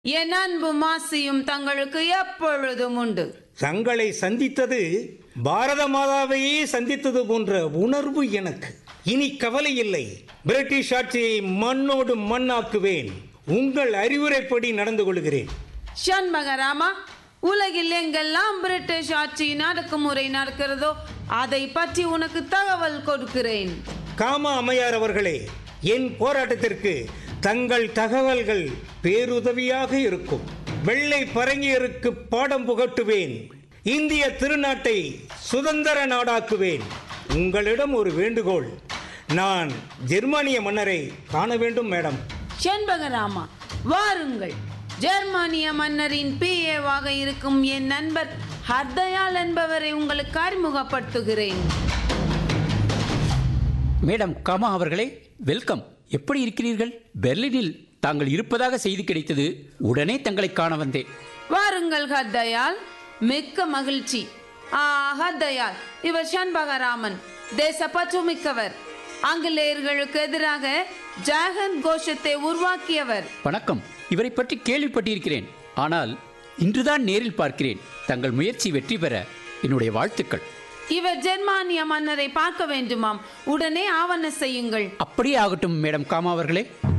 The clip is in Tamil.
என் அன்பு மாசியும் தங்களுக்கு எப்பொழுதும் உண்டு தங்களை சந்தித்தது பாரத மாதாவையே சந்தித்தது போன்ற உணர்வு எனக்கு இனி கவலை இல்லை பிரிட்டிஷ் ஆட்சியை மண்ணோடு மண்ணாக்குவேன் உங்கள் அறிவுரைப்படி நடந்து கொள்கிறேன் சண்மகராமா உலகில் எங்கெல்லாம் பிரிட்டிஷ் ஆட்சி நடக்குமுறை நடக்கிறதோ அதை பற்றி உனக்கு தகவல் கொடுக்கிறேன் காமா அம்மையார் அவர்களே என் போராட்டத்திற்கு தங்கள் தகவல்கள் பேருதவியாக இருக்கும் வெள்ளை பரங்கியருக்கு பாடம் புகட்டுவேன் இந்திய திருநாட்டை சுதந்திர நாடாக்குவேன் உங்களிடம் ஒரு வேண்டுகோள் நான் ஜெர்மானிய மன்னரை காண வேண்டும் மேடம் செண்பகராமா வாருங்கள் ஜெர்மானிய மன்னரின் பிஏவாக இருக்கும் என் நண்பர் ஹர்தயால் என்பவரை உங்களுக்கு அறிமுகப்படுத்துகிறேன் மேடம் காமா அவர்களே வெல்கம் எப்படி இருக்கிறீர்கள் பெர்லினில் தாங்கள் இருப்பதாக செய்தி கிடைத்தது உடனே தங்களை காண வந்தேன் வாருங்கள் ஹர்தயால் மிக்க மகிழ்ச்சி ஆ ஹர்தயால் இவர் சண்பகராமன் தேசப்பற்று மிக்கவர் ஆங்கிலேயர்களுக்கு எதிராக ஜாகன் கோஷத்தை உருவாக்கியவர் வணக்கம் இவரை பற்றி கேள்விப்பட்டிருக்கிறேன் ஆனால் இன்றுதான் நேரில் பார்க்கிறேன் தங்கள் முயற்சி வெற்றி பெற என்னுடைய வாழ்த்துக்கள் இவர் ஜெர்மானிய மன்னரை பார்க்க வேண்டுமாம் உடனே ஆவண செய்யுங்கள் அப்படியே ஆகட்டும் மேடம் காமா அவர்களே